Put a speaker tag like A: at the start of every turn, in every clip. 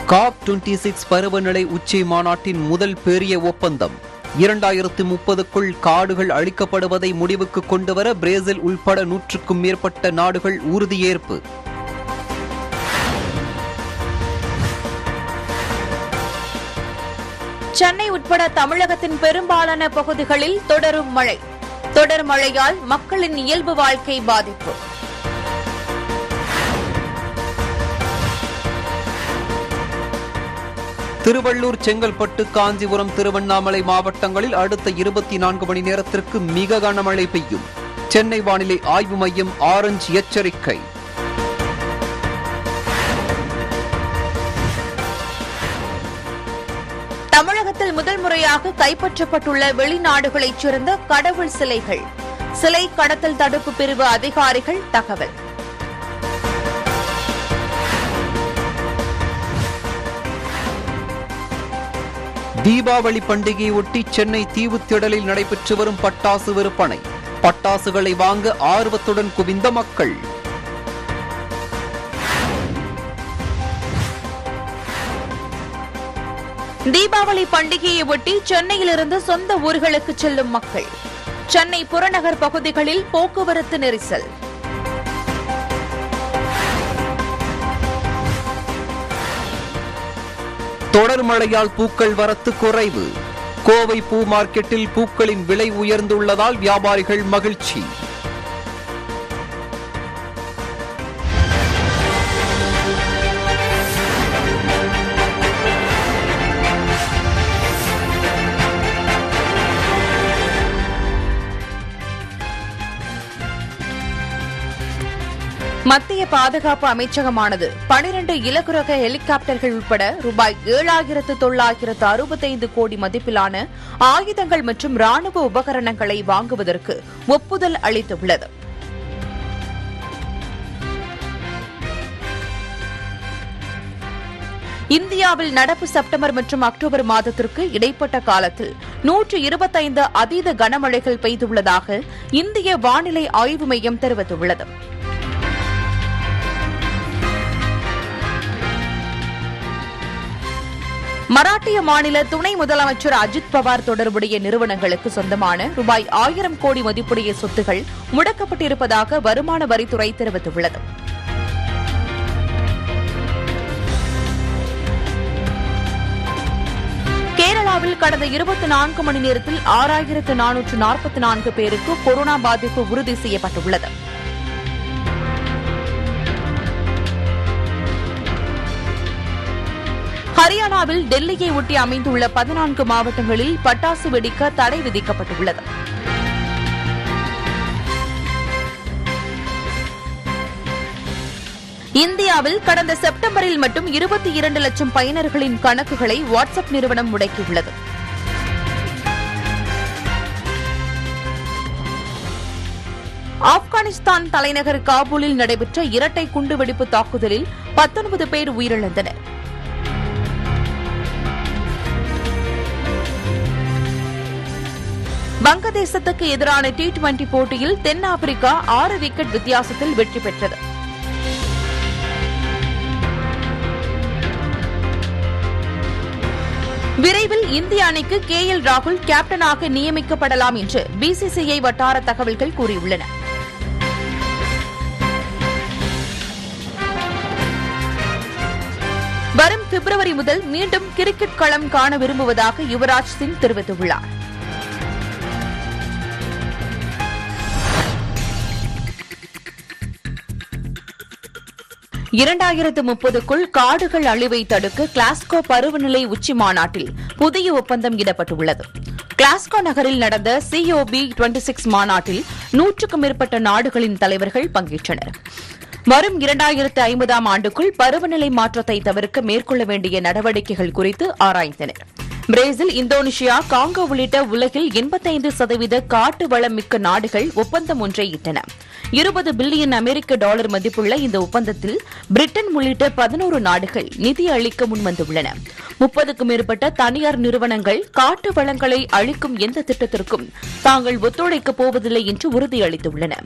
A: காப் twenty six பருவநிலை உச்சி மாநாட்டின் முதல் பெரிய ஒப்பந்தம் இரண்டாயிரத்து முப்பதுக்குள் காடுகள் அழிக்கப்படுவதை முடிவுக்கு கொண்டுவர பிரேசில் உள்பட நூற்றுக்கும் மேற்பட்ட நாடுகள் உறுதியேற்பு
B: சென்னை உட்பட தமிழகத்தின் பெரும்பாலான பகுதிகளில் தொடரும் மழை தொடர் மழையால் மக்களின் இயல்பு வாழ்க்கை பாதிப்பு
A: திருவள்ளூர் செங்கல்பட்டு காஞ்சிபுரம் திருவண்ணாமலை மாவட்டங்களில் அடுத்த இருபத்தி நான்கு மணி நேரத்திற்கு மிக கனமழை பெய்யும் சென்னை வானிலை ஆய்வு மையம் ஆரஞ்சு எச்சரிக்கை
B: தமிழகத்தில் முதல் முறையாக கைப்பற்றப்பட்டுள்ள வெளிநாடுகளைச் சேர்ந்த கடவுள் சிலைகள் சிலை கடத்தல் தடுப்பு பிரிவு அதிகாரிகள் தகவல்
A: தீபாவளி பண்டிகையை ஒட்டி சென்னை தீவுத்திடலில் நடைபெற்று வரும் பட்டாசு விற்பனை பட்டாசுகளை வாங்க ஆர்வத்துடன் குவிந்த மக்கள்
B: தீபாவளி பண்டிகையை ஒட்டி சென்னையிலிருந்து சொந்த ஊர்களுக்கு செல்லும் மக்கள் சென்னை புறநகர் பகுதிகளில் போக்குவரத்து நெரிசல்
A: தொடர் மழையால் பூக்கள் வரத்து குறைவு கோவை பூ மார்க்கெட்டில் பூக்களின் விலை உயர்ந்துள்ளதால் வியாபாரிகள் மகிழ்ச்சி
B: மத்திய பாதுகாப்பு அமைச்சகமானது பனிரண்டு இலகுரக ஹெலிகாப்டர்கள் உட்பட ரூபாய் ஏழாயிரத்து தொள்ளாயிரத்து அறுபத்தைந்து கோடி மதிப்பிலான ஆயுதங்கள் மற்றும் ராணுவ உபகரணங்களை வாங்குவதற்கு ஒப்புதல் அளித்துள்ளது இந்தியாவில் நடப்பு செப்டம்பர் மற்றும் அக்டோபர் மாதத்திற்கு இடைப்பட்ட காலத்தில் நூற்று இருபத்தைந்து அதீத கனமழைகள் பெய்துள்ளதாக இந்திய வானிலை ஆய்வு மையம் தெரிவித்துள்ளது மராட்டிய மாநில துணை முதலமைச்சர் அஜித் பவார் தொடர்புடைய நிறுவனங்களுக்கு சொந்தமான ரூபாய் ஆயிரம் கோடி மதிப்புடைய சொத்துகள் முடக்கப்பட்டிருப்பதாக வருமான வரித்துறை தெரிவித்துள்ளது கேரளாவில் கடந்த இருபத்தி நான்கு மணி நேரத்தில் ஆறாயிரத்து நானூற்று நாற்பத்தி நான்கு பேருக்கு கொரோனா பாதிப்பு உறுதி செய்யப்பட்டுள்ளது ஹரியானாவில் டெல்லியை ஒட்டி அமைந்துள்ள பதினான்கு மாவட்டங்களில் பட்டாசு வெடிக்க தடை விதிக்கப்பட்டுள்ளது இந்தியாவில் கடந்த செப்டம்பரில் மட்டும் இருபத்தி இரண்டு லட்சம் பயனர்களின் கணக்குகளை வாட்ஸ்அப் நிறுவனம் முடக்கியுள்ளது ஆப்கானிஸ்தான் தலைநகர் காபூலில் நடைபெற்ற இரட்டை குண்டுவெடிப்பு தாக்குதலில் பத்தொன்பது பேர் உயிரிழந்தனர் வங்கதேசத்துக்கு எதிரான டி டுவெண்டி போட்டியில் தென்னாப்பிரிக்கா ஆறு விக்கெட் வித்தியாசத்தில் வெற்றி பெற்றது விரைவில் இந்திய அணிக்கு கே எல் ராகுல் கேப்டனாக நியமிக்கப்படலாம் என்று பிசிசிஐ வட்டார தகவல்கள் கூறியுள்ளன வரும் பிப்ரவரி முதல் மீண்டும் கிரிக்கெட் களம் காண விரும்புவதாக யுவராஜ் சிங் தெரிவித்துள்ளார் இரண்டாயிரத்து முப்பதுக்குள் காடுகள் அழிவை தடுக்க கிளாஸ்கோ பருவநிலை உச்சி மாநாட்டில் புதிய ஒப்பந்தம் இடப்பட்டுள்ளது கிளாஸ்கோ நகரில் நடந்த சிஓபி டுவெண்டி சிக்ஸ் மாநாட்டில் நூற்றுக்கும் மேற்பட்ட நாடுகளின் தலைவர்கள் பங்கேற்றனர் வரும் இரண்டாயிரத்து ஐம்பதாம் ஆண்டுக்குள் பருவநிலை மாற்றத்தை தவிர்க்க மேற்கொள்ள வேண்டிய நடவடிக்கைகள் குறித்து ஆராய்ந்தனர் பிரேசில் இந்தோனேஷியா காங்கோ உள்ளிட்ட உலகில் எண்பத்தைந்து சதவீத காட்டு வளம் மிக்க நாடுகள் ஒப்பந்தம் ஒன்றை இட்டன இருபது பில்லியன் அமெரிக்க டாலர் மதிப்புள்ள இந்த ஒப்பந்தத்தில் பிரிட்டன் உள்ளிட்ட பதினோரு நாடுகள் நிதி அளிக்க முன்வந்துள்ளன முப்பதுக்கும் மேற்பட்ட தனியார் நிறுவனங்கள் காட்டு வளங்களை அழிக்கும் எந்த திட்டத்திற்கும் தாங்கள் ஒத்துழைக்கப் போவதில்லை என்று உறுதியளித்துள்ளன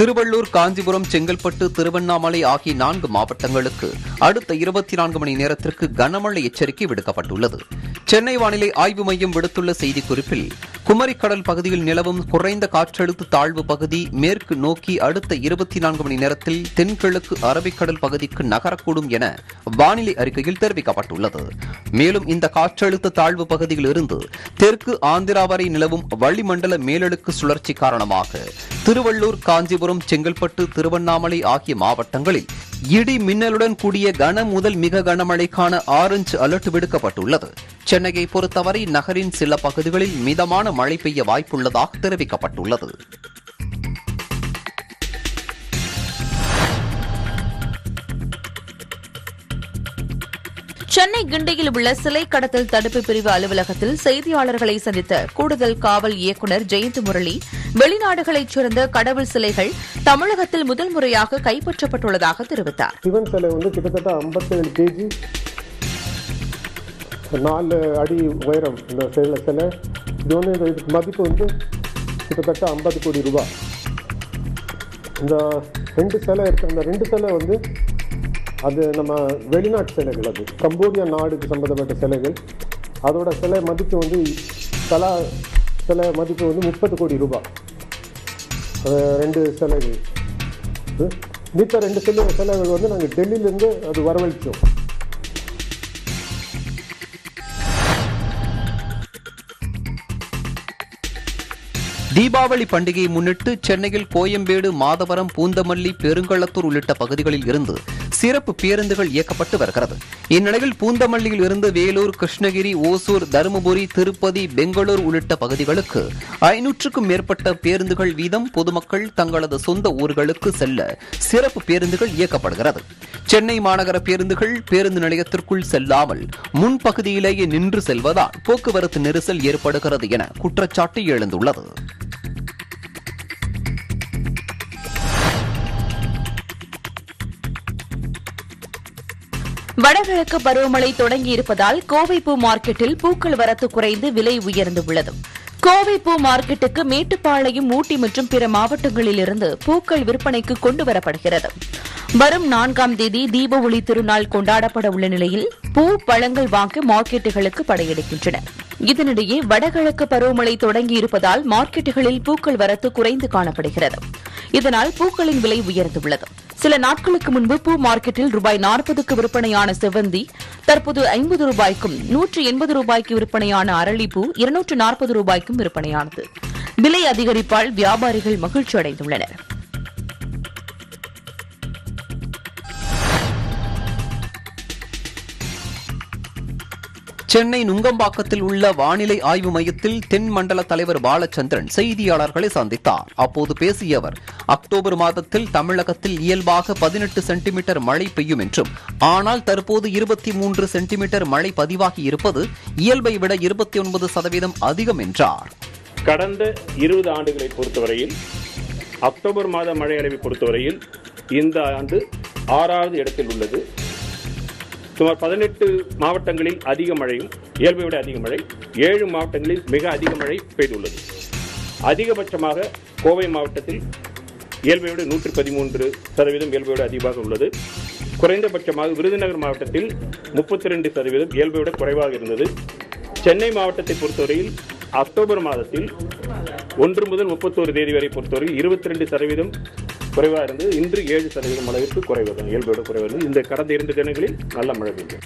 A: திருவள்ளூர் காஞ்சிபுரம் செங்கல்பட்டு திருவண்ணாமலை ஆகிய நான்கு மாவட்டங்களுக்கு அடுத்த இருபத்தி நான்கு மணி நேரத்திற்கு கனமழை எச்சரிக்கை விடுக்கப்பட்டுள்ளது சென்னை வானிலை ஆய்வு மையம் விடுத்துள்ள செய்திக்குறிப்பில் குமரிக்கடல் பகுதியில் நிலவும் குறைந்த காற்றழுத்த தாழ்வு பகுதி மேற்கு நோக்கி அடுத்த இருபத்தி நான்கு மணி நேரத்தில் தென்கிழக்கு அரபிக்கடல் பகுதிக்கு நகரக்கூடும் என வானிலை அறிக்கையில் தெரிவிக்கப்பட்டுள்ளது மேலும் இந்த காற்றழுத்த தாழ்வு பகுதியில் இருந்து தெற்கு ஆந்திரா வரை நிலவும் வளிமண்டல மேலடுக்கு சுழற்சி காரணமாக திருவள்ளூர் காஞ்சிபுரம் செங்கல்பட்டு திருவண்ணாமலை ஆகிய மாவட்டங்களில் இடி மின்னலுடன் கூடிய கன முதல் மிக கனமழைக்கான ஆரஞ்சு அலர்ட் விடுக்கப்பட்டுள்ளது சென்னையை பொறுத்தவரை நகரின் சில பகுதிகளில் மிதமான மழை பெய்ய வாய்ப்புள்ளதாக தெரிவிக்கப்பட்டுள்ளது
B: சென்னை கிண்டியில் உள்ள சிலை கடத்தல் தடுப்பு பிரிவு அலுவலகத்தில் செய்தியாளர்களை சந்தித்த கூடுதல் காவல் இயக்குநர் ஜெயந்த் முரளி வெளிநாடுகளைச் சேர்ந்த கடவுள் சிலைகள் தமிழகத்தில் முதல் முறையாக கைப்பற்றப்பட்டுள்ளதாக தெரிவித்தார்
C: சிவன் சிலை வந்து கிட்டத்தட்ட ஐம்பத்தேழு கேஜி நாலு அடி உயரம் இந்த சிலை சிலை இது வந்து இந்த இதுக்கு மதிப்பு வந்து கிட்டத்தட்ட ஐம்பது கோடி ரூபாய் இந்த ரெண்டு சிலை இருக்கு அந்த ரெண்டு சிலை வந்து அது நம்ம வெளிநாட்டு சிலைகள் அது கம்போடியா நாடுக்கு சம்மந்தப்பட்ட சிலைகள் அதோட சிலை மதிப்பு வந்து தலா சிலை மதிப்பு வந்து முப்பது கோடி ரூபாய் அது ரெண்டு சிலைகள் இது. மித்த ரெண்டு சிலை சிலைகள் வந்து நாங்கள் டெல்லியிலேருந்து அது வரவழைச்சோம்
A: தீபாவளி பண்டிகையை முன்னிட்டு சென்னையில் கோயம்பேடு மாதவரம் பூந்தமல்லி பெருங்களத்தூர் உள்ளிட்ட பகுதிகளில் இருந்து சிறப்பு பேருந்துகள் இயக்கப்பட்டு வருகிறது இந்நிலையில் பூந்தமல்லியில் இருந்து வேலூர் கிருஷ்ணகிரி ஓசூர் தருமபுரி திருப்பதி பெங்களூர் உள்ளிட்ட பகுதிகளுக்கு ஐநூற்றுக்கும் மேற்பட்ட பேருந்துகள் வீதம் பொதுமக்கள் தங்களது சொந்த ஊர்களுக்கு செல்ல சிறப்பு பேருந்துகள் இயக்கப்படுகிறது சென்னை மாநகர பேருந்துகள் பேருந்து நிலையத்திற்குள் செல்லாமல் முன்பகுதியிலேயே நின்று செல்வதால் போக்குவரத்து நெரிசல் ஏற்படுகிறது என குற்றச்சாட்டு எழுந்துள்ளது
B: வடகிழக்கு பருவமழை தொடங்கியிருப்பதால் கோவை பூ மார்க்கெட்டில் பூக்கள் வரத்து குறைந்து விலை உயர்ந்துள்ளது கோவை பூ மார்க்கெட்டுக்கு மேட்டுப்பாளையம் ஊட்டி மற்றும் பிற மாவட்டங்களிலிருந்து பூக்கள் விற்பனைக்கு கொண்டு வரப்படுகிறது வரும் நான்காம் தேதி தீப ஒளி திருநாள் கொண்டாடப்பட உள்ள நிலையில் பூ பழங்கள் வாங்க மார்க்கெட்டுகளுக்கு படையெடுக்கின்றனர் இதனிடையே வடகிழக்கு பருவமழை தொடங்கியிருப்பதால் மார்க்கெட்டுகளில் பூக்கள் வரத்து குறைந்து காணப்படுகிறது இதனால் பூக்களின் விலை உயர்ந்துள்ளது சில நாட்களுக்கு முன்பு பூ மார்க்கெட்டில் ரூபாய் நாற்பதுக்கு விற்பனையான செவ்வந்தி தற்போது ஐம்பது ரூபாய்க்கும் நூற்று எண்பது ரூபாய்க்கு விற்பனையான அரளிப்பூ இருநூற்று நாற்பது ரூபாய்க்கும் விற்பனையானது விலை அதிகரிப்பால் வியாபாரிகள் மகிழ்ச்சி அடைந்துள்ளனர்
A: சென்னை நுங்கம்பாக்கத்தில் உள்ள வானிலை ஆய்வு மையத்தில் தென் மண்டல தலைவர் பாலச்சந்திரன் செய்தியாளர்களை சந்தித்தார் அப்போது பேசிய அவர் அக்டோபர் மாதத்தில் தமிழகத்தில் இயல்பாக பதினெட்டு சென்டிமீட்டர் மழை பெய்யும் என்றும் ஆனால் தற்போது இருபத்தி மூன்று சென்டிமீட்டர் மழை பதிவாகி இருப்பது இயல்பை விட இருபத்தி ஒன்பது சதவீதம் அதிகம் என்றார்
D: கடந்த இருபது ஆண்டுகளை பொறுத்தவரையில் அக்டோபர் மாத மழை அளவை பொறுத்தவரையில் இந்த ஆண்டு ஆறாவது இடத்தில் உள்ளது சுமார் பதினெட்டு மாவட்டங்களில் அதிக மழையும் இயல்பை விட அதிக மழை ஏழு மாவட்டங்களில் மிக அதிக மழை பெய்துள்ளது அதிகபட்சமாக கோவை மாவட்டத்தில் இயல்பை விட நூற்றி பதிமூன்று சதவீதம் இயல்பை விட அதிகமாக உள்ளது குறைந்தபட்சமாக விருதுநகர் மாவட்டத்தில் முப்பத்தி ரெண்டு சதவீதம் இயல்பை விட குறைவாக இருந்தது சென்னை மாவட்டத்தை பொறுத்தவரையில் அக்டோபர் மாதத்தில் ஒன்று முதல் முப்பத்தோரு தேதி வரை பொறுத்தவரையில் இருபத்தி ரெண்டு சதவீதம் குறைவாக இருந்தது இன்று ஏழு சதவீதம் அளவிற்கு குறைவது இயல்பை விட குறைவாக இருந்தது இந்த கடந்த இரண்டு தினங்களில் நல்ல மழை பெய்யும்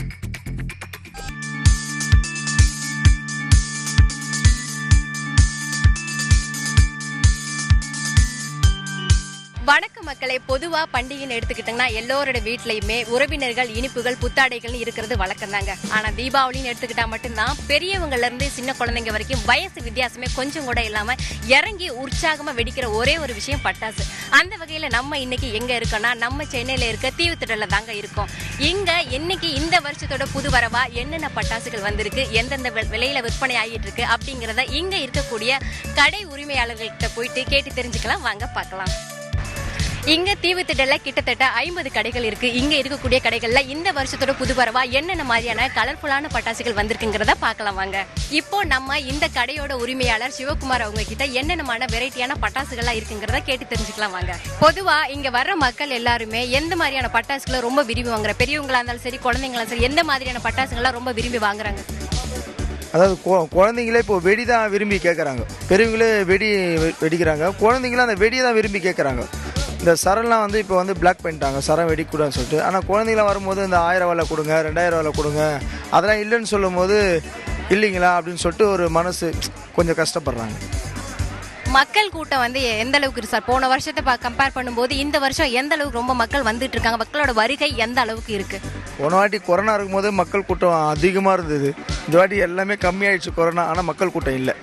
E: வணக்கம் மக்களே பொதுவா பண்டிகைன்னு எடுத்துக்கிட்டோம்னா எல்லோரோட வீட்லயுமே உறவினர்கள் இனிப்புகள் புத்தாடைகள் இருக்கிறது வழக்கம் தாங்க ஆனா தீபாவளின்னு எடுத்துக்கிட்டா மட்டும்தான் பெரியவங்கல இருந்து சின்ன குழந்தைங்க வரைக்கும் வயசு வித்தியாசமே கொஞ்சம் கூட இல்லாம இறங்கி உற்சாகமா வெடிக்கிற ஒரே ஒரு விஷயம் பட்டாசு அந்த வகையில நம்ம இன்னைக்கு எங்க இருக்கோம்னா நம்ம சென்னையில இருக்க தீவுத்திடல தாங்க இருக்கோம் இங்க இன்னைக்கு இந்த வருஷத்தோட புது வரவா என்னென்ன பட்டாசுகள் வந்திருக்கு எந்தெந்த வி- விலையில விற்பனை ஆகிட்டு இருக்கு அப்படிங்கறத இங்க இருக்கக்கூடிய கடை உரிமையாளர்கள்கிட்ட போயிட்டு கேட்டு தெரிஞ்சுக்கலாம் வாங்க பார்க்கலாம் இங்க தீவுத்திடல கிட்டத்தட்ட ஐம்பது கடைகள் இருக்கு இங்க இருக்கக்கூடிய கடைகள்ல இந்த வருஷத்தோட புது வரவா என்னென்ன மாதிரியான கலர்ஃபுல்லான பட்டாசுகள் வந்திருக்குங்கிறத பார்க்கலாம் வாங்க இப்போ நம்ம இந்த கடையோட உரிமையாளர் சிவகுமார் அவங்க கிட்ட என்னென்னமான வெரைட்டியான பட்டாசுகள்லாம் இருக்குங்கிறத கேட்டு தெரிஞ்சுக்கலாம் வாங்க பொதுவா இங்க வர்ற மக்கள் எல்லாருமே எந்த மாதிரியான பட்டாசுகளை ரொம்ப விரும்பி வாங்குற பெரியவங்களா இருந்தாலும் சரி குழந்தைங்களா சரி எந்த மாதிரியான பட்டாசுகள்லாம் ரொம்ப விரும்பி வாங்குறாங்க
F: அதாவது கொ- குழந்தைங்களே இப்போ வெடி தான் விரும்பி கேட்குறாங்க பெரியவங்களே வெடி வெ- வெடிக்கிறாங்க குழந்தைங்களும் அந்த வெடியை தான் விரும்பி கேட்குறாங்க இந்த சரம்லாம் வந்து இப்போ வந்து பிளாக் பண்ணிட்டாங்க சரம் வெடிக்கூடாதுன்னு சொல்லிட்டு ஆனால் குழந்தைங்களாம் வரும்போது இந்த ஆயிரம் வேலை கொடுங்க ரெண்டாயிரம் வேலை கொடுங்க அதெல்லாம் இல்லைன்னு சொல்லும் போது இல்லைங்களா அப்படின்னு சொல்லிட்டு ஒரு மனசு கொஞ்சம் கஷ்டப்படுறாங்க
E: மக்கள் கூட்டம் வந்து எந்த அளவுக்கு இருக்கு சார் போன வருஷத்தை கம்பேர் பண்ணும்போது இந்த வருஷம் எந்த அளவுக்கு ரொம்ப மக்கள் வந்துட்டு இருக்காங்க மக்களோட வருகை எந்த அளவுக்கு இருக்கு
F: போன வாட்டி கொரோனா இருக்கும்போது மக்கள் கூட்டம் அதிகமாக இருந்தது இந்த வாட்டி எல்லாமே கம்மியாயிடுச்சு கொரோனா ஆனால் மக்கள் கூட்டம் இல்லை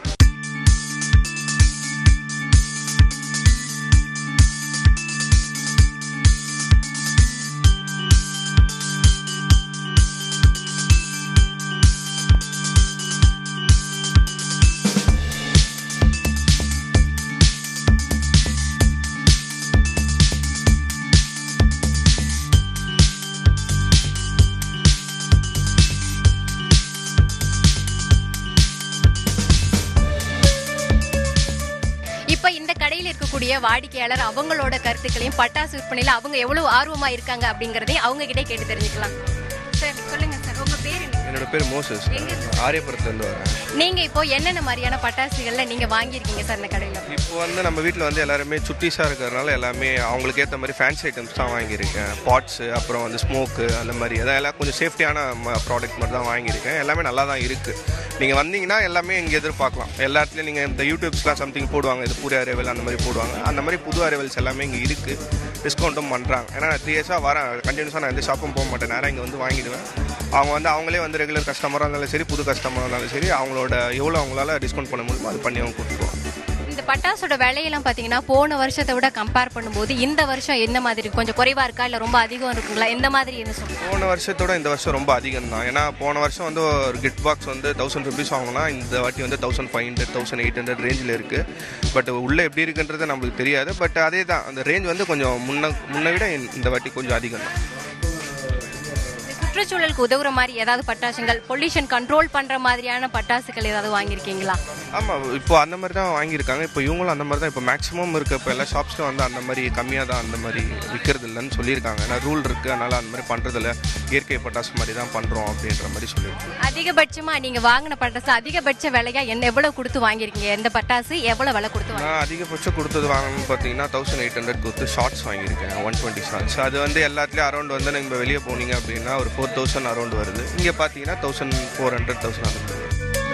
E: இப்ப இந்த கடையில் இருக்கக்கூடிய வாடிக்கையாளர் அவங்களோட கருத்துக்களையும் பட்டாசு விற்பனையில அவங்க எவ்வளவு ஆர்வமா இருக்காங்க அப்படிங்கறதையும் அவங்க கிட்டே கேட்டு தெரிஞ்சுக்கலாம் சார் சொல்லுங்க சார் உங்க பேர் என்ன
G: என்னோட பேர் மோசஸ்
E: எங்க இருந்து?
G: ஆரியபுரத்துலேருந்து வரேன்
E: நீங்க இப்போ என்னென்ன மாதிரியான பட்டாசுகள்ல நீங்க வாங்கியிருக்கீங்க சார் இந்த கடையில
G: இப்போ வந்து நம்ம வீட்டில் வந்து எல்லாருமே சுட்டீஸாக இருக்கிறதுனால எல்லாமே அவங்களுக்கு ஏற்ற மாதிரி ஃபேன்சி ஐட்டம்ஸ் தான் வாங்கியிருக்கேன் பாட்ஸு அப்புறம் வந்து ஸ்மோக்கு அந்த மாதிரி அதான் எல்லாம் கொஞ்சம் சேஃப்டியான ப்ராடக்ட் மட்டும் தான் வாங்கியிருக்கேன் எல்லாமே நல்லா தான் இருக்குது நீங்கள் வந்தீங்கன்னா எல்லாமே இங்கே எதிர்பார்க்கலாம் எல்லா இடத்துலையும் நீங்கள் இந்த யூடியூப்ஸ்லாம் சம்திங் போடுவாங்க இது புது அரைவல் அந்த மாதிரி போடுவாங்க அந்த மாதிரி புது அரைவல்ஸ் எல்லாமே இங்கே இருக்குது டிஸ்கவுண்ட்டும் பண்ணுறாங்க ஏன்னா த்ரீ இயர்ஸாக வரேன் கண்டினியூஸாக நான் எந்த ஷாப்பும் போக மாட்டேன் நேராக இங்கே வந்து வாங்கிடுவேன் அவங்க வந்து அவங்களே வந்து ரெகுலர் கஸ்டமராக இருந்தாலும் சரி புது கஸ்டமராக இருந்தாலும் சரி அவங்களோட எவ்வளோ அவங்களால டிஸ்கவுண்ட் பண்ண முடியுமோ அது பண்ணி அவங்க கொடுத்துருவாங்க
E: இந்த பட்டாசோட விலையெல்லாம் பாத்தீங்கன்னா போன வருஷத்தை விட கம்பேர் பண்ணும்போது இந்த வருஷம் என்ன மாதிரி இருக்கு? கொஞ்சம் குறைவா இருக்கா இல்ல ரொம்ப அதிகம் இருக்குங்களா எந்த மாதிரி என்ன சொல்லுங்க
G: போன வருஷத்தோட இந்த வருஷம் ரொம்ப அதிகம் தான் ஏன்னா போன வருஷம் வந்து ஒரு கிஃப்ட் பாக்ஸ் வந்து தௌசண்ட் ருபீஸ் வாங்கினா இந்த வாட்டி வந்து thousand five hundred thousand eight hundred ரேஞ்சில் இருக்குது பட் உள்ளே எப்படி இருக்குன்றது நம்மளுக்கு தெரியாது பட் அதே தான் அந்த ரேஞ்ச் வந்து கொஞ்சம் முன்ன முன்ன விட இந்த- இந்த வாட்டி கொஞ்சம் அதிகம் தான்
E: சுற்றுச்சூழலுக்கு உதவுற மாதிரி ஏதாவது பட்டாசுகள் பொல்யூஷன் கண்ட்ரோல் பண்ற மாதிரியான பட்டாசுகள் ஏதாவது வாங்கியிருக்கீங்களா
G: ஆமாம் இப்போ அந்த மாதிரி தான் வாங்கியிருக்காங்க இப்போ இவங்களும் அந்த மாதிரி தான் இப்போ மேக்ஸிமம் இருக்க இப்போ எல்லா ஷாப்ஸ்லையும் வந்து அந்த மாதிரி கம்மியாக தான் அந்த மாதிரி விற்கிறது இல்லைன்னு சொல்லியிருக்காங்க ஏன்னா ரூல் இருக்குது அதனால் அந்த மாதிரி பண்ணுறதில்ல இயற்கை பட்டாசு மாதிரி தான் பண்ணுறோம் அப்படின்ற மாதிரி சொல்லியிருக்காங்க
E: அதிகபட்சமா நீங்க வாங்கின பட்டாசு அதிகபட்ச விலையா என்ன எவ்வளவு கொடுத்து வாங்கியிருக்கீங்க எந்த பட்டாசு எவ்வளவு விலை கொடுத்து வாங்கி
G: நான் அதிகபட்சம் கொடுத்தது வாங்கணும்னு பார்த்தீங்கன்னா தௌசண்ட் எயிட் ஹண்ட்ரட் கொடுத்து ஷார்ட்ஸ் வாங்கியிருக்கேன் ஒன் டுவெண்ட்டி ஷார்ட்ஸ் அது வந்து எல்லாத்துலேயும் அரௌண்ட் வந்து நீங்கள் வெளியே போனீங்க அப்படின்னா ஒரு ஃபோர் தௌசண்ட் அரௌண்ட் வருது இங்கே பார்த்தீங்கன்னா thousand four hundred thousand hundred வருது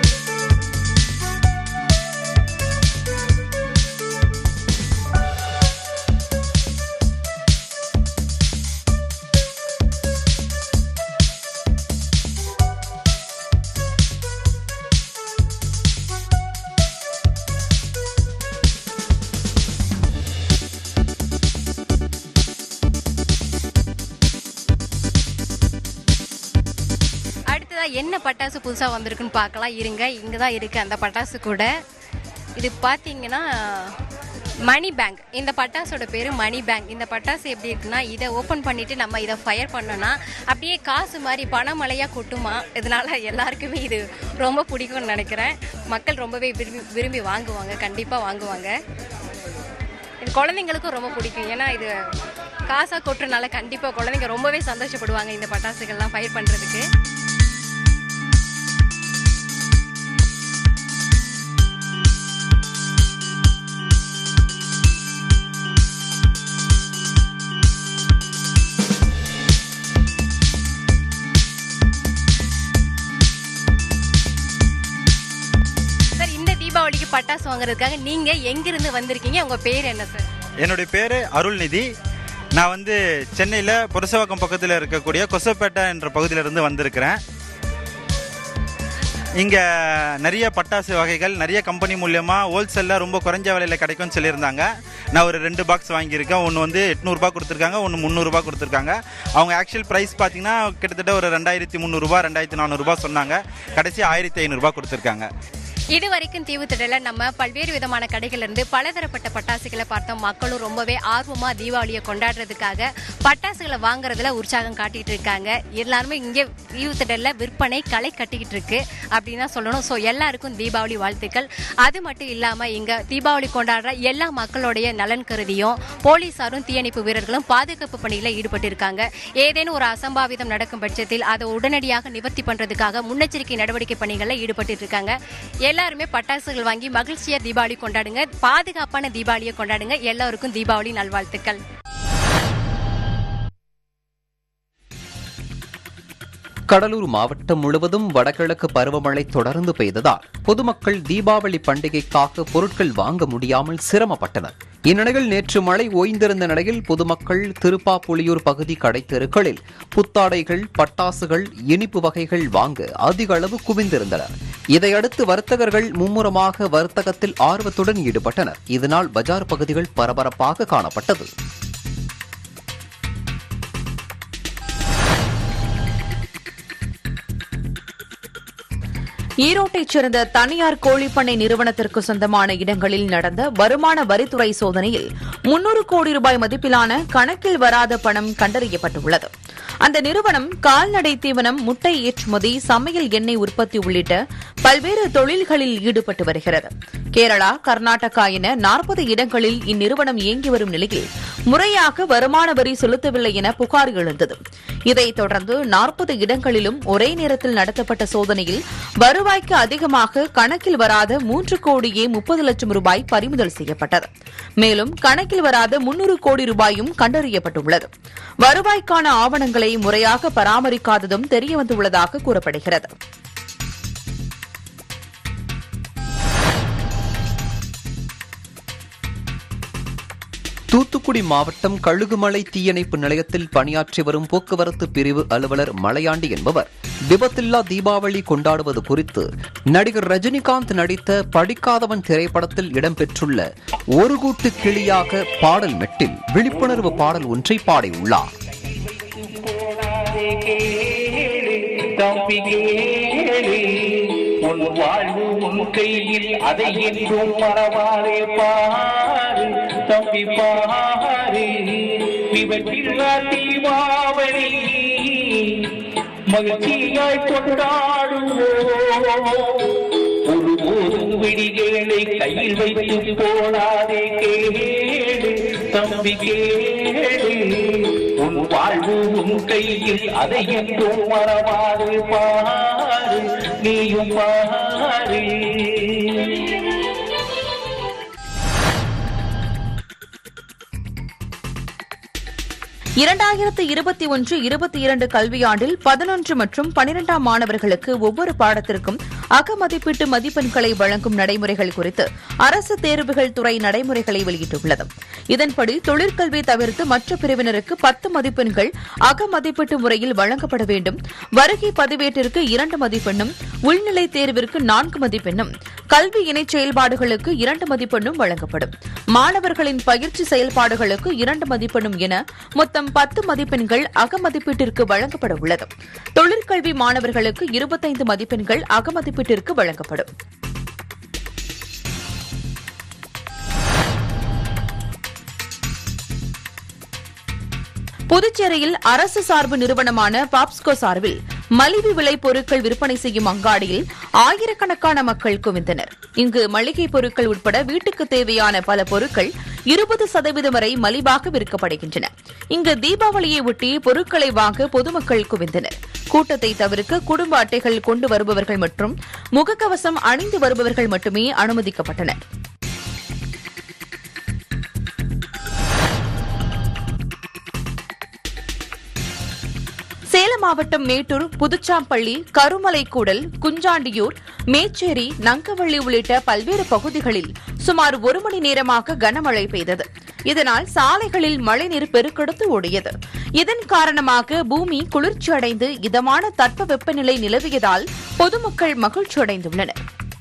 E: அடுத்ததா என்ன பட்டாசு புதுசா வந்திருக்குன்னு பார்க்கலாம் இருங்க இங்க தான் இருக்கு அந்த பட்டாசு கூட இது பாத்தீங்கன்னா மணி பேங்க் இந்த பட்டாசோட பேரு மணி பேங்க் இந்த பட்டாசு எப்படி இருக்குன்னா இதை ஓபன் பண்ணிட்டு நம்ம இதை ஃபயர் பண்ணோம்னா அப்படியே காசு மாதிரி பணமழையா கொட்டுமா இதனால எல்லாருக்குமே இது ரொம்ப பிடிக்கும்னு நினைக்கிறேன் மக்கள் ரொம்பவே விரும்பி விரும்பி வாங்குவாங்க கண்டிப்பா வாங்குவாங்க இது குழந்தைங்களுக்கும் ரொம்ப பிடிக்கும் ஏன்னா இது காசா கொட்டுறனால கண்டிப்பா குழந்தைங்க ரொம்பவே சந்தோஷப்படுவாங்க இந்த பட்டாசுகள்லாம் ஃபயர் பண்றதுக்கு சார் இந்த தீபாவளிக்கு பட்டாசு வாங்குறதுக்காக நீங்க எங்கிருந்து வந்திருக்கீங்க உங்க பேர் என்ன சார்
H: என்னுடைய பேர் அருள்நிதி நான் வந்து சென்னையில் புரசவாக்கம் பக்கத்தில் இருக்கக்கூடிய கொசப்பேட்டை என்ற பகுதியிலிருந்து வந்திருக்கிறேன் இங்கே நிறைய பட்டாசு வகைகள் நிறைய கம்பெனி மூலியமாக ஹோல்சேலில் ரொம்ப குறைஞ்ச விலையில் கிடைக்கும்னு சொல்லியிருந்தாங்க நான் ஒரு ரெண்டு பாக்ஸ் வாங்கியிருக்கேன் ஒன்று வந்து எட்நூறுபா கொடுத்துருக்காங்க ஒன்று முந்நூறுரூபா கொடுத்துருக்காங்க அவங்க ஆக்சுவல் ப்ரைஸ் பார்த்தீங்கன்னா கிட்டத்தட்ட ஒரு ரெண்டாயிரத்தி முந்நூறுரூபா ரெண்டாயிரத்தி நானூறுரூபா சொன்னாங்க கடைசி ஆயிரத்தி ஐநூறுரூபா கொடுத்துருக்காங்க
E: இது வரைக்கும் தீவுத்திடல நம்ம பல்வேறு விதமான கடைகள்ல இருந்து பலதரப்பட்ட பட்டாசுகளை பார்த்தோம் மக்களும் ரொம்பவே ஆர்வமா தீபாவளியை கொண்டாடுறதுக்காக பட்டாசுகளை வாங்குறதுல உற்சாகம் காட்டிட்டு இருக்காங்க எல்லாருமே இங்கே தீவுத்திடல்ல விற்பனை களை கட்டிக்கிட்டு இருக்கு அப்படின்னு தான் சொல்லணும் ஸோ எல்லாருக்கும் தீபாவளி வாழ்த்துக்கள் அது மட்டும் இல்லாம இங்க தீபாவளி கொண்டாடுற எல்லா மக்களுடைய நலன் கருதியும் போலீசாரும் தீயணைப்பு வீரர்களும் பாதுகாப்பு பணியில ஈடுபட்டு இருக்காங்க ஏதேனும் ஒரு அசம்பாவிதம் நடக்கும் பட்சத்தில் அதை உடனடியாக நிவர்த்தி பண்றதுக்காக முன்னெச்சரிக்கை நடவடிக்கை பணிகளில் ஈடுபட்டு இருக்காங்க எல்லாருமே பட்டாசுகள் வாங்கி மகிழ்ச்சியா தீபாவளி கொண்டாடுங்க பாதுகாப்பான தீபாவளியை கொண்டாடுங்க எல்லாருக்கும் தீபாவளி நல்வாழ்த்துக்கள்
A: கடலூர் மாவட்டம் முழுவதும் வடகிழக்கு பருவமழை தொடர்ந்து பெய்ததால் பொதுமக்கள் தீபாவளி பண்டிகைக்காக பொருட்கள் வாங்க முடியாமல் சிரமப்பட்டனர் இந்நிலையில் நேற்று மழை ஓய்ந்திருந்த நிலையில் பொதுமக்கள் திருப்பாப்புலியூர் பகுதி கடைத்தெருக்களில் புத்தாடைகள் பட்டாசுகள் இனிப்பு வகைகள் வாங்க அதிக அளவு குவிந்திருந்தனர் இதையடுத்து வர்த்தகர்கள் மும்முரமாக வர்த்தகத்தில் ஆர்வத்துடன் ஈடுபட்டனர் இதனால் பஜார் பகுதிகள் பரபரப்பாக காணப்பட்டது
B: ஈரோட்டைச் சேர்ந்த தனியார் கோழிப்பண்ணை நிறுவனத்திற்கு சொந்தமான இடங்களில் நடந்த வருமான வரித்துறை சோதனையில் முன்னூறு கோடி ரூபாய் மதிப்பிலான கணக்கில் வராத பணம் கண்டறியப்பட்டுள்ளது அந்த நிறுவனம் கால்நடை தீவனம் முட்டை ஏற்றுமதி சமையல் எண்ணெய் உற்பத்தி உள்ளிட்ட பல்வேறு தொழில்களில் ஈடுபட்டு வருகிறது கேரளா கர்நாடகா என நாற்பது இடங்களில் இந்நிறுவனம் இயங்கி வரும் நிலையில் முறையாக வருமான வரி செலுத்தவில்லை என புகார் எழுந்தது இதைத் தொடர்ந்து நாற்பது இடங்களிலும் ஒரே நேரத்தில் நடத்தப்பட்ட சோதனையில் வருவாய்க்கு அதிகமாக கணக்கில் வராத மூன்று கோடியே முப்பது லட்சம் ரூபாய் பறிமுதல் செய்யப்பட்டது மேலும் கணக்கில் வராத முன்னூறு கோடி ரூபாயும் கண்டறியப்பட்டுள்ளது வருவாய்க்கான ஆவணங்களை முறையாக பராமரிக்காததும் தெரியவந்துள்ளதாக கூறப்படுகிறது
A: தூத்துக்குடி மாவட்டம் கழுகுமலை தீயணைப்பு நிலையத்தில் பணியாற்றி வரும் போக்குவரத்து பிரிவு அலுவலர் மலையாண்டி என்பவர் விபத்தில்லா தீபாவளி கொண்டாடுவது குறித்து நடிகர் ரஜினிகாந்த் நடித்த படிக்காதவன் திரைப்படத்தில் இடம்பெற்றுள்ள ஒரு கூட்டு கிளியாக பாடல் மெட்டில் விழிப்புணர்வு பாடல் ஒன்றை பாடியுள்ளார்
I: தம்பி கேளு உன் வாழ்வு உன் கையில் அதை என்றும் மறவாதே பாரு தம்பி பாரு விபத்தில்லா தீபாவளி மகிழ்ச்சியாய் கொண்டாடுவோம் ஒருபோதும் விடிகளை கையில் வைத்து போடாதே கேளு தம்பி கேளு உன் வாழ்வு உன் கையில் அதை என்றும் மறவாது பாரு நீயும் பாரு
B: இரண்டாயிரத்து இருபத்தி ஒன்று இருபத்தி இரண்டு கல்வியாண்டில் பதினொன்று மற்றும் பனிரெண்டாம் மாணவர்களுக்கு ஒவ்வொரு பாடத்திற்கும் அகமதிப்பீட்டு மதிப்பெண்களை வழங்கும் நடைமுறைகள் குறித்து அரசு தேர்வுகள் துறை நடைமுறைகளை வெளியிட்டுள்ளது இதன்படி தொழிற்கல்வி தவிர்த்து மற்ற பிரிவினருக்கு பத்து மதிப்பெண்கள் அகமதிப்பீட்டு முறையில் வழங்கப்பட வேண்டும் வருகை பதிவேட்டிற்கு இரண்டு மதிப்பெண்ணும் உள்நிலை தேர்விற்கு நான்கு மதிப்பெண்ணும் கல்வி இணைச் செயல்பாடுகளுக்கு இரண்டு மதிப்பெண்ணும் வழங்கப்படும் மாணவர்களின் பயிற்சி செயல்பாடுகளுக்கு இரண்டு மதிப்பெண்ணும் என மொத்தம் பத்து மதிப்பெண்கள் அகமதிப்பீட்டிற்கு வழங்கப்பட உள்ளது தொழிற்கல்வி மாணவர்களுக்கு இருபத்தைந்து மதிப்பெண்கள் அகமதிப்பீட்டிற்கு வழங்கப்படும் புதுச்சேரியில் அரசு சார்பு நிறுவனமான பாப்ஸ்கோ சார்பில் மலிவு விலை பொருட்கள் விற்பனை செய்யும் அங்காடியில் ஆயிரக்கணக்கான மக்கள் குவிந்தனர் இங்கு மளிகை பொருட்கள் உட்பட வீட்டுக்கு தேவையான பல பொருட்கள் இருபது சதவீதம் வரை மலிவாக விற்கப்படுகின்றன இங்கு தீபாவளியை ஒட்டி பொருட்களை வாங்க பொதுமக்கள் குவிந்தனர் கூட்டத்தை தவிர்க்க குடும்ப அட்டைகள் கொண்டு வருபவர்கள் மற்றும் முகக்கவசம் அணிந்து வருபவர்கள் மட்டுமே அனுமதிக்கப்பட்டனர் சேலம் மாவட்டம் மேட்டூர் புதுச்சாம்பள்ளி கருமலைக்கூடல் குஞ்சாண்டியூர் மேச்சேரி நங்கவள்ளி உள்ளிட்ட பல்வேறு பகுதிகளில் சுமார் ஒரு மணி நேரமாக கனமழை பெய்தது இதனால் சாலைகளில் மழைநீர் பெருக்கெடுத்து ஓடியது இதன் காரணமாக பூமி குளிர்ச்சியடைந்து இதமான தட்பவெப்பநிலை நிலவியதால் பொதுமக்கள் மகிழ்ச்சியடைந்துள்ளனர்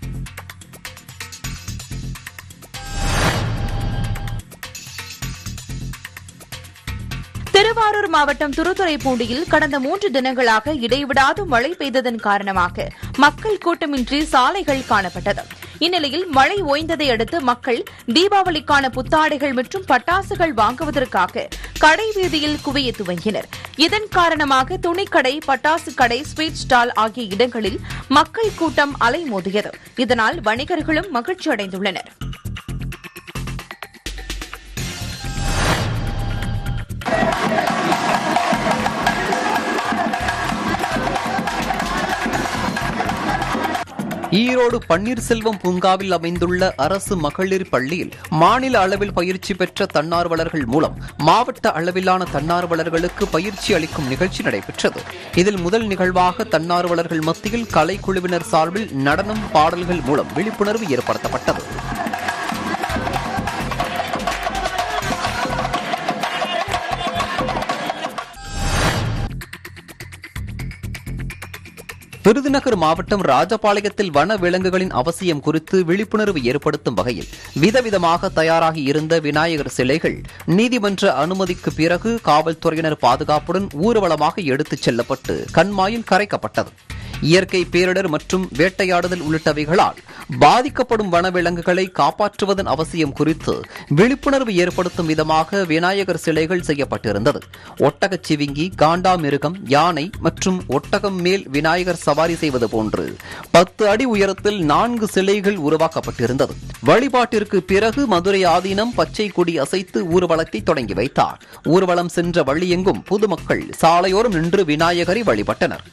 B: திருவாரூர் மாவட்டம் துருத்துறைப்பூண்டியில் கடந்த மூன்று தினங்களாக இடைவிடாது மழை பெய்ததன் காரணமாக மக்கள் கூட்டமின்றி சாலைகள் காணப்பட்டது இந்நிலையில் மழை ஓய்ந்ததை அடுத்து மக்கள் தீபாவளிக்கான புத்தாடைகள் மற்றும் பட்டாசுகள் வாங்குவதற்காக கடை வீதியில் குவிய துவங்கினர் இதன் காரணமாக துணிக்கடை பட்டாசு கடை ஸ்வீட் ஸ்டால் ஆகிய இடங்களில் மக்கள் கூட்டம் அலைமோதியது இதனால் வணிகர்களும் மகிழ்ச்சி அடைந்துள்ளனர்
A: ஈரோடு பன்னீர்செல்வம் பூங்காவில் அமைந்துள்ள அரசு மகளிர் பள்ளியில் மாநில அளவில் பயிற்சி பெற்ற தன்னார்வலர்கள் மூலம் மாவட்ட அளவிலான தன்னார்வலர்களுக்கு பயிற்சி அளிக்கும் நிகழ்ச்சி நடைபெற்றது இதில் முதல் நிகழ்வாக தன்னார்வலர்கள் மத்தியில் கலைக்குழுவினர் சார்பில் நடனம் பாடல்கள் மூலம் விழிப்புணர்வு ஏற்படுத்தப்பட்டது விருதுநகர் மாவட்டம் ராஜபாளையத்தில் வன விலங்குகளின் அவசியம் குறித்து விழிப்புணர்வு ஏற்படுத்தும் வகையில் விதவிதமாக தயாராகி இருந்த விநாயகர் சிலைகள் நீதிமன்ற அனுமதிக்கு பிறகு காவல்துறையினர் பாதுகாப்புடன் ஊர்வலமாக எடுத்துச் செல்லப்பட்டு கண்மாயில் கரைக்கப்பட்டது இயற்கை பேரிடர் மற்றும் வேட்டையாடுதல் உள்ளிட்டவைகளால் பாதிக்கப்படும் வனவிலங்குகளை காப்பாற்றுவதன் அவசியம் குறித்து விழிப்புணர்வு ஏற்படுத்தும் விதமாக விநாயகர் சிலைகள் செய்யப்பட்டிருந்தது ஒட்டகச் சிவிங்கி காண்டாமிருகம் யானை மற்றும் ஒட்டகம் மேல் விநாயகர் சவாரி செய்வது போன்று பத்து அடி உயரத்தில் நான்கு சிலைகள் உருவாக்கப்பட்டிருந்தது வழிபாட்டிற்கு பிறகு மதுரை ஆதீனம் பச்சை கொடி அசைத்து ஊர்வலத்தை தொடங்கி வைத்தார் ஊர்வலம் சென்ற வழியெங்கும் பொதுமக்கள் சாலையோரம் நின்று விநாயகரை வழிபட்டனர்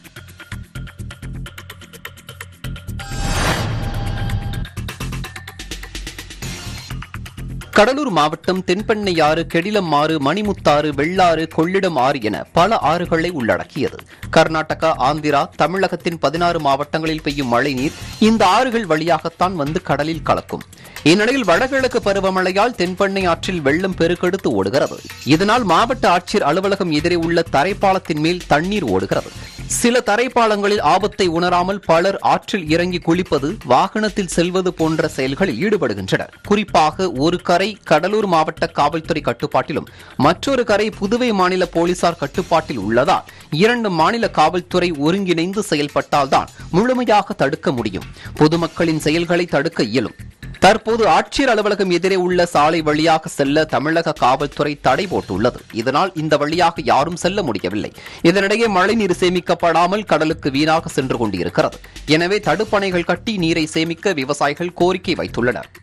A: கடலூர் மாவட்டம் தென்பெண்ணையாறு கெடிலம்மாறு மணிமுத்தாறு வெள்ளாறு கொள்ளிடம் ஆறு என பல ஆறுகளை உள்ளடக்கியது கர்நாடகா ஆந்திரா தமிழகத்தின் பதினாறு மாவட்டங்களில் பெய்யும் மழைநீர் இந்த ஆறுகள் வழியாகத்தான் வந்து கடலில் கலக்கும் இந்நிலையில் வடகிழக்கு பருவமழையால் தென்பெண்ணை ஆற்றில் வெள்ளம் பெருக்கெடுத்து ஓடுகிறது இதனால் மாவட்ட ஆட்சியர் அலுவலகம் எதிரே உள்ள தரைப்பாலத்தின் மேல் தண்ணீர் ஓடுகிறது சில தரைப்பாலங்களில் ஆபத்தை உணராமல் பலர் ஆற்றில் இறங்கி குளிப்பது வாகனத்தில் செல்வது போன்ற செயல்களில் ஈடுபடுகின்றனர் குறிப்பாக ஒரு கரை கடலூர் மாவட்ட காவல்துறை கட்டுப்பாட்டிலும் மற்றொரு கரை புதுவை மாநில போலீசார் கட்டுப்பாட்டில் உள்ளதால் இரண்டு மாநில காவல்துறை ஒருங்கிணைந்து செயல்பட்டால்தான் முழுமையாக தடுக்க முடியும் பொதுமக்களின் செயல்களை தடுக்க இயலும் தற்போது ஆட்சியர் அலுவலகம் எதிரே உள்ள சாலை வழியாக செல்ல தமிழக காவல்துறை தடை போட்டுள்ளது இதனால் இந்த வழியாக யாரும் செல்ல முடியவில்லை இதனிடையே மழைநீர் சேமிக்கப்படாமல் கடலுக்கு வீணாக சென்று கொண்டிருக்கிறது எனவே தடுப்பணைகள் கட்டி நீரை சேமிக்க விவசாயிகள் கோரிக்கை வைத்துள்ளனர்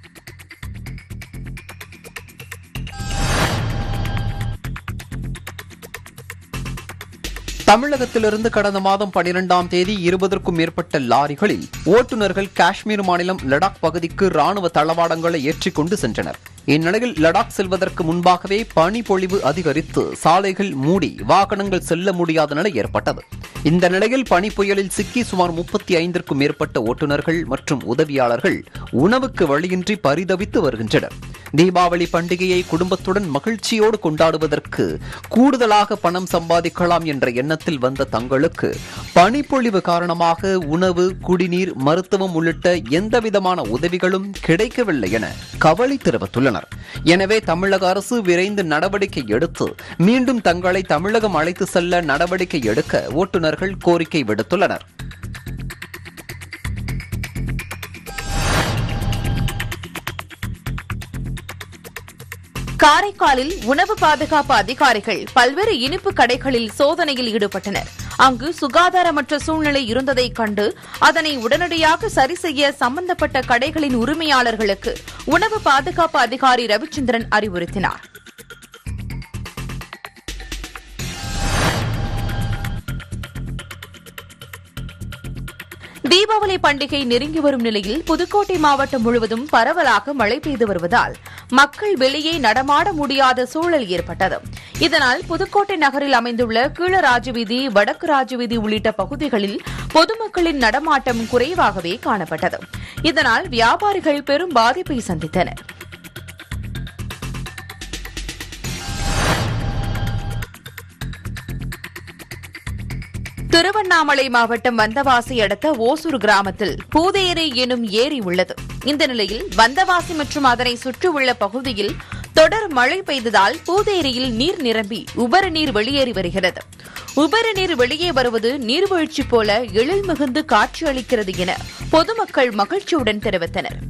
A: தமிழகத்திலிருந்து கடந்த மாதம் பனிரெண்டாம் தேதி இருபதற்கும் மேற்பட்ட லாரிகளில் ஓட்டுநர்கள் காஷ்மீர் மாநிலம் லடாக் பகுதிக்கு ராணுவ தளவாடங்களை ஏற்றிக் கொண்டு சென்றனர் இந்நிலையில் லடாக் செல்வதற்கு முன்பாகவே பனி பொழிவு அதிகரித்து சாலைகள் மூடி வாகனங்கள் செல்ல முடியாத நிலை ஏற்பட்டது இந்த நிலையில் பனி புயலில் சிக்கி சுமார் முப்பத்தி ஐந்திற்கும் மேற்பட்ட ஓட்டுநர்கள் மற்றும் உதவியாளர்கள் உணவுக்கு வழியின்றி பரிதவித்து வருகின்றனர் தீபாவளி பண்டிகையை குடும்பத்துடன் மகிழ்ச்சியோடு கொண்டாடுவதற்கு கூடுதலாக பணம் சம்பாதிக்கலாம் என்ற எண்ணத்தில் வந்த தங்களுக்கு பனிப்பொழிவு காரணமாக உணவு குடிநீர் மருத்துவம் உள்ளிட்ட எந்தவிதமான உதவிகளும் கிடைக்கவில்லை என கவலை தெரிவித்துள்ளனர் எனவே தமிழக அரசு விரைந்து நடவடிக்கை எடுத்து மீண்டும் தங்களை தமிழகம் அழைத்து செல்ல நடவடிக்கை எடுக்க ஓட்டுநர்கள் கோரிக்கை விடுத்துள்ளனர்
B: காரைக்காலில் உணவு பாதுகாப்பு அதிகாரிகள் பல்வேறு இனிப்பு கடைகளில் சோதனையில் ஈடுபட்டனர் அங்கு சுகாதாரமற்ற சூழ்நிலை இருந்ததைக் கண்டு அதனை உடனடியாக சரி செய்ய சம்பந்தப்பட்ட கடைகளின் உரிமையாளர்களுக்கு உணவு பாதுகாப்பு அதிகாரி ரவிச்சந்திரன் அறிவுறுத்தினார் தீபாவளி பண்டிகை நெருங்கி வரும் நிலையில் புதுக்கோட்டை மாவட்டம் முழுவதும் பரவலாக மழை பெய்து வருவதால் மக்கள் வெளியே நடமாட முடியாத சூழல் ஏற்பட்டது இதனால் புதுக்கோட்டை நகரில் அமைந்துள்ள கீழராஜவீதி வடக்கு ராஜவீதி உள்ளிட்ட பகுதிகளில் பொதுமக்களின் நடமாட்டம் குறைவாகவே காணப்பட்டது இதனால் வியாபாரிகள் பெரும் பாதிப்பை சந்தித்தனர் திருவண்ணாமலை மாவட்டம் வந்தவாசி அடுத்த ஓசூர் கிராமத்தில் பூதேரி எனும் ஏரி உள்ளது இந்த நிலையில் வந்தவாசி மற்றும் அதனை சுற்றியுள்ள பகுதியில் தொடர் மழை பெய்ததால் பூதேரியில் நீர் நிரம்பி உபரி நீர் வெளியேறி வருகிறது உபரி நீர் வெளியே வருவது நீர்வீழ்ச்சி போல எழில் மிகுந்து காட்சியளிக்கிறது என பொதுமக்கள் மகிழ்ச்சியுடன் தெரிவித்தனர்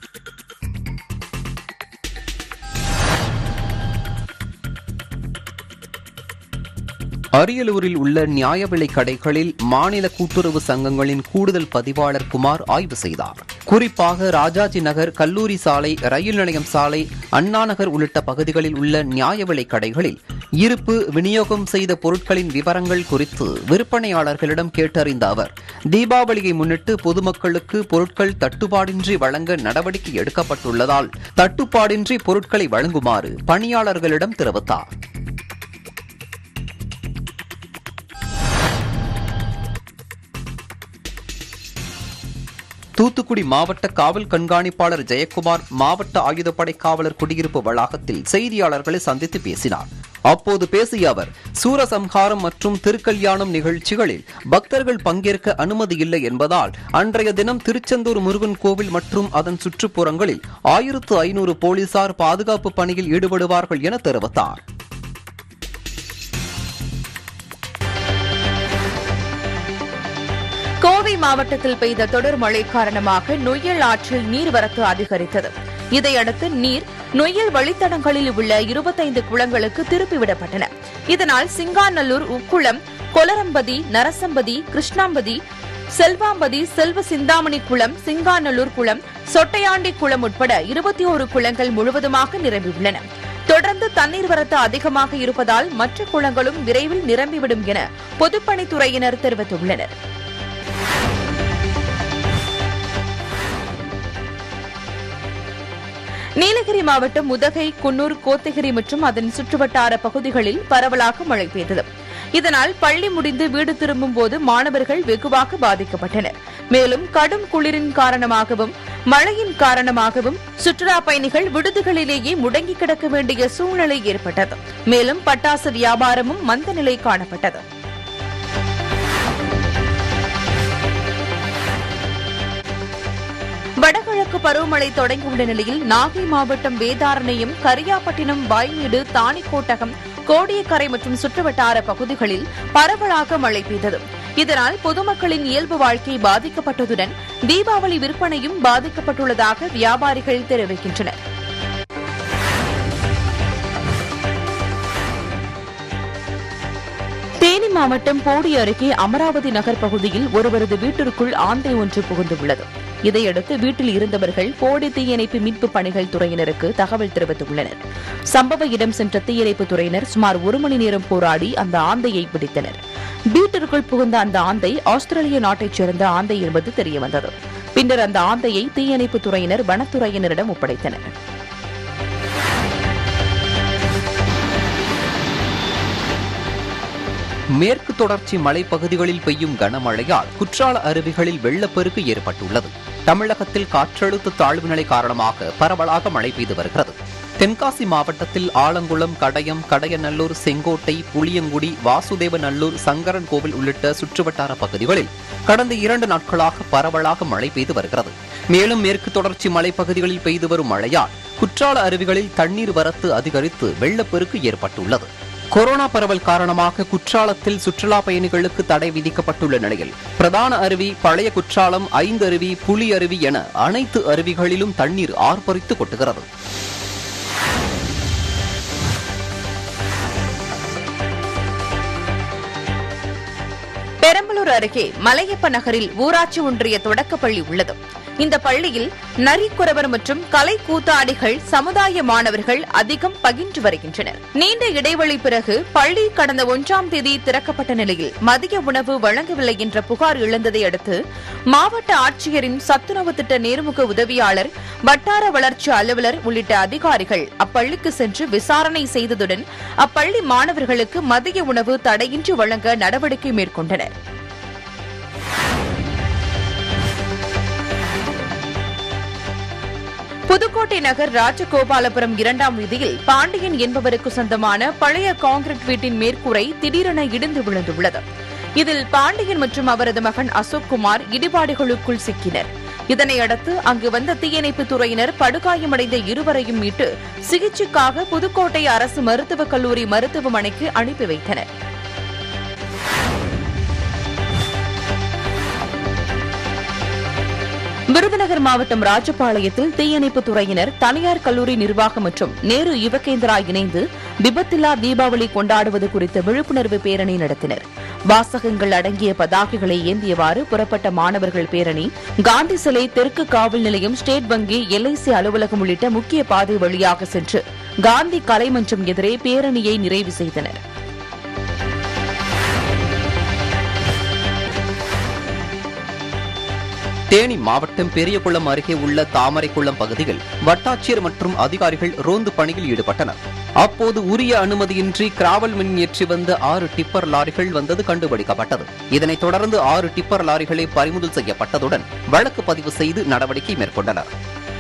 A: அரியலூரில் உள்ள நியாய விலைக் கடைகளில் மாநில கூட்டுறவு சங்கங்களின் கூடுதல் பதிவாளர் குமார் ஆய்வு செய்தார் குறிப்பாக ராஜாஜி நகர் கல்லூரி சாலை ரயில் நிலையம் சாலை அண்ணா நகர் உள்ளிட்ட பகுதிகளில் உள்ள நியாய விலைக் கடைகளில் இருப்பு விநியோகம் செய்த பொருட்களின் விவரங்கள் குறித்து விற்பனையாளர்களிடம் கேட்டறிந்த அவர் தீபாவளியை முன்னிட்டு பொதுமக்களுக்கு பொருட்கள் தட்டுப்பாடின்றி வழங்க நடவடிக்கை எடுக்கப்பட்டுள்ளதால் தட்டுப்பாடின்றி பொருட்களை வழங்குமாறு பணியாளர்களிடம் தெரிவித்தார் தூத்துக்குடி மாவட்ட காவல் கண்காணிப்பாளர் ஜெயக்குமார் மாவட்ட ஆயுதப்படை காவலர் குடியிருப்பு வளாகத்தில் செய்தியாளர்களை சந்தித்து பேசினார் அப்போது பேசிய அவர் சூரசம்ஹாரம் மற்றும் திருக்கல்யாணம் நிகழ்ச்சிகளில் பக்தர்கள் பங்கேற்க அனுமதி இல்லை என்பதால் அன்றைய தினம் திருச்செந்தூர் முருகன் கோவில் மற்றும் அதன் சுற்றுப்புறங்களில் ஆயிரத்து ஐநூறு போலீசார் பாதுகாப்பு பணியில் ஈடுபடுவார்கள் என தெரிவித்தார்
B: கோவை மாவட்டத்தில் பெய்த தொடர் மழை காரணமாக நொய்யல் ஆற்றில் நீர்வரத்து அதிகரித்தது இதையடுத்து நீர் நொய்யல் வழித்தடங்களில் உள்ள இருபத்தைந்து குளங்களுக்கு திருப்பிவிடப்பட்டன இதனால் சிங்காநல்லூர் உக்குளம் கொலரம்பதி நரசம்பதி கிருஷ்ணாம்பதி செல்வாம்பதி செல்வ சிந்தாமணி குளம் சிங்காநல்லூர் குளம் சொட்டையாண்டி குளம் உட்பட இருபத்தி ஒரு குளங்கள் முழுவதுமாக நிரம்பியுள்ளன தொடர்ந்து தண்ணீர் வரத்து அதிகமாக இருப்பதால் மற்ற குளங்களும் விரைவில் நிரம்பிவிடும் என பொதுப்பணித்துறையினர் தெரிவித்துள்ளனர் நீலகிரி மாவட்டம் உதகை குன்னூர் கோத்தகிரி மற்றும் அதன் சுற்றுவட்டார பகுதிகளில் பரவலாக மழை பெய்தது இதனால் பள்ளி முடிந்து வீடு திரும்பும் போது மாணவர்கள் வெகுவாக பாதிக்கப்பட்டனர் மேலும் கடும் குளிரின் காரணமாகவும் மழையின் காரணமாகவும் சுற்றுலா பயணிகள் விடுதிகளிலேயே முடங்கி கிடக்க வேண்டிய சூழ்நிலை ஏற்பட்டது மேலும் பட்டாசு வியாபாரமும் மந்த நிலை காணப்பட்டது வடகிழக்கு பருவமழை தொடங்கியுள்ள நிலையில் நாகை மாவட்டம் வேதாரண்யம் கரியாப்பட்டினம் வாய்மேடு தாணிக்கோட்டகம் கோடியக்கரை மற்றும் சுற்றுவட்டார பகுதிகளில் பரவலாக மழை பெய்தது இதனால் பொதுமக்களின் இயல்பு வாழ்க்கை பாதிக்கப்பட்டதுடன் தீபாவளி விற்பனையும் பாதிக்கப்பட்டுள்ளதாக வியாபாரிகள் தெரிவிக்கின்றனர் தேனி மாவட்டம் போடி அருகே அமராவதி நகர் பகுதியில் ஒருவரது வீட்டிற்குள் ஆந்தை ஒன்று புகுந்துள்ளது இதையடுத்து வீட்டில் இருந்தவர்கள் போடி தீயணைப்பு மீட்பு பணிகள் துறையினருக்கு தகவல் தெரிவித்துள்ளனர் சம்பவ இடம் சென்ற தீயணைப்பு துறையினர் சுமார் ஒரு மணி நேரம் போராடி அந்த ஆந்தையை பிடித்தனர் வீட்டிற்குள் புகுந்த அந்த ஆந்தை ஆஸ்திரேலிய நாட்டைச் சேர்ந்த ஆந்தை என்பது தெரியவந்தது பின்னர் அந்த ஆந்தையை தீயணைப்பு துறையினர் வனத்துறையினரிடம் ஒப்படைத்தனர்
A: மேற்கு தொடர்ச்சி மலைப்பகுதிகளில் பெய்யும் கனமழையால் குற்றால அருவிகளில் வெள்ளப்பெருக்கு ஏற்பட்டுள்ளது தமிழகத்தில் காற்றழுத்த தாழ்வு நிலை காரணமாக பரவலாக மழை பெய்து வருகிறது தென்காசி மாவட்டத்தில் ஆலங்குளம் கடயம் கடையநல்லூர் செங்கோட்டை புளியங்குடி வாசுதேவநல்லூர் சங்கரன் கோவில் உள்ளிட்ட சுற்றுவட்டார பகுதிகளில் கடந்த இரண்டு நாட்களாக பரவலாக மழை பெய்து வருகிறது மேலும் மேற்கு தொடர்ச்சி மலைப்பகுதிகளில் பெய்து வரும் மழையால் குற்றால அருவிகளில் தண்ணீர் வரத்து அதிகரித்து வெள்ளப்பெருக்கு ஏற்பட்டுள்ளது கொரோனா பரவல் காரணமாக குற்றாலத்தில் சுற்றுலா பயணிகளுக்கு தடை விதிக்கப்பட்டுள்ள நிலையில் பிரதான அருவி பழைய குற்றாலம் ஐந்து அருவி புலி அருவி என அனைத்து அருவிகளிலும் தண்ணீர் ஆர்ப்பரித்து கொட்டுகிறது
B: பெரம்பலூர் அருகே மலையப்ப நகரில் ஊராட்சி ஒன்றிய தொடக்கப்பள்ளி உள்ளது இந்த பள்ளியில் நரிக்குறவர் மற்றும் கலை கூத்தாடிகள் சமுதாய மாணவர்கள் அதிகம் பகின்று வருகின்றனர் நீண்ட இடைவெளி பிறகு பள்ளி கடந்த ஒன்றாம் தேதி திறக்கப்பட்ட நிலையில் மதிய உணவு வழங்கவில்லை என்ற புகார் எழுந்ததை அடுத்து மாவட்ட ஆட்சியரின் சத்துணவு திட்ட நேர்முக உதவியாளர் வட்டார வளர்ச்சி அலுவலர் உள்ளிட்ட அதிகாரிகள் அப்பள்ளிக்கு சென்று விசாரணை செய்ததுடன் அப்பள்ளி மாணவர்களுக்கு மதிய உணவு தடையின்றி வழங்க நடவடிக்கை மேற்கொண்டனர் புதுக்கோட்டை நகர் ராஜகோபாலபுரம் இரண்டாம் வீதியில் பாண்டியன் என்பவருக்கு சொந்தமான பழைய கான்கிரீட் வீட்டின் மேற்கூரை திடீரென இடிந்து விழுந்துள்ளது இதில் பாண்டியன் மற்றும் அவரது மகன் அசோக் குமார் இடிபாடுகளுக்குள் சிக்கினர் இதனையடுத்து அங்கு வந்த தீயணைப்புத் துறையினர் படுகாயமடைந்த இருவரையும் மீட்டு சிகிச்சைக்காக புதுக்கோட்டை அரசு மருத்துவக் கல்லூரி மருத்துவமனைக்கு அனுப்பி வைத்தனர் விருதுநகர் மாவட்டம் ராஜபாளையத்தில் தீயணைப்புத் துறையினர் தனியார் கல்லூரி நிர்வாகம் மற்றும் நேரு யுவகேந்திரா இணைந்து விபத்தில்லா தீபாவளி கொண்டாடுவது குறித்த விழிப்புணர்வு பேரணி நடத்தினர் வாசகங்கள் அடங்கிய பதாகைகளை ஏந்தியவாறு புறப்பட்ட மாணவர்கள் பேரணி காந்தி சிலை தெற்கு காவல் நிலையம் ஸ்டேட் வங்கி எல்ஐசி அலுவலகம் உள்ளிட்ட முக்கிய பாதை வழியாக சென்று காந்தி கலைமன்றம் எதிரே பேரணியை நிறைவு செய்தனர்
A: தேனி மாவட்டம் பெரியகுளம் அருகே உள்ள தாமரைக்குளம் பகுதியில் வட்டாட்சியர் மற்றும் அதிகாரிகள் ரோந்து பணியில் ஈடுபட்டனர் அப்போது உரிய அனுமதியின்றி கிராவல் மின் ஏற்றி வந்த ஆறு டிப்பர் லாரிகள் வந்தது கண்டுபிடிக்கப்பட்டது இதனைத் தொடர்ந்து ஆறு டிப்பர் லாரிகளை பறிமுதல் செய்யப்பட்டதுடன் வழக்கு பதிவு செய்து நடவடிக்கை மேற்கொண்டனர்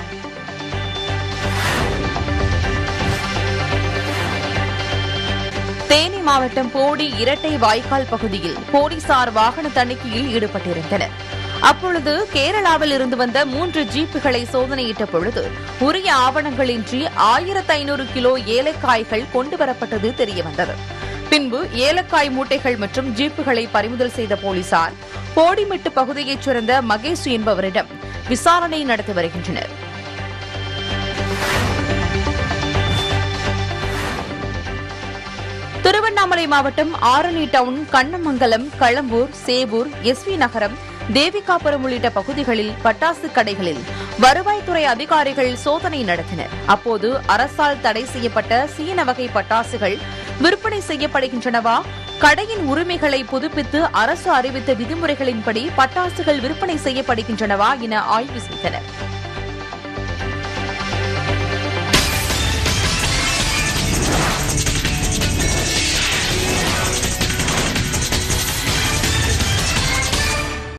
B: தேனி மாவட்டம் போடி இரட்டை வாய்க்கால் பகுதியில் போலீசார் வாகன தணிக்கையில் ஈடுபட்டிருந்தனர் அப்பொழுது கேரளாவில் இருந்து வந்த மூன்று ஜீப்புகளை சோதனையிட்ட பொழுது உரிய ஆவணங்களின்றி ஆயிரத்து ஐநூறு கிலோ ஏலக்காய்கள் கொண்டுவரப்பட்டது தெரியவந்தது பின்பு ஏலக்காய் மூட்டைகள் மற்றும் ஜீப்புகளை பறிமுதல் செய்த போலீசார் போடிமெட்டு பகுதியைச் சேர்ந்த மகேஷ் என்பவரிடம் விசாரணை நடத்தி வருகின்றனர் திருவண்ணாமலை மாவட்டம் ஆரணி டவுன் கண்ணமங்கலம் களம்பூர் சேவூர் எஸ்வி நகரம் தேவிகாபுரம் உள்ளிட்ட பகுதிகளில் பட்டாசு கடைகளில் வருவாய்த்துறை அதிகாரிகள் சோதனை நடத்தினர் அப்போது அரசால் தடை செய்யப்பட்ட சீன வகை பட்டாசுகள் விற்பனை செய்யப்படுகின்றனவா கடையின் உரிமைகளை புதுப்பித்து அரசு அறிவித்த விதிமுறைகளின்படி பட்டாசுகள் விற்பனை செய்யப்படுகின்றனவா என ஆய்வு செய்தனர்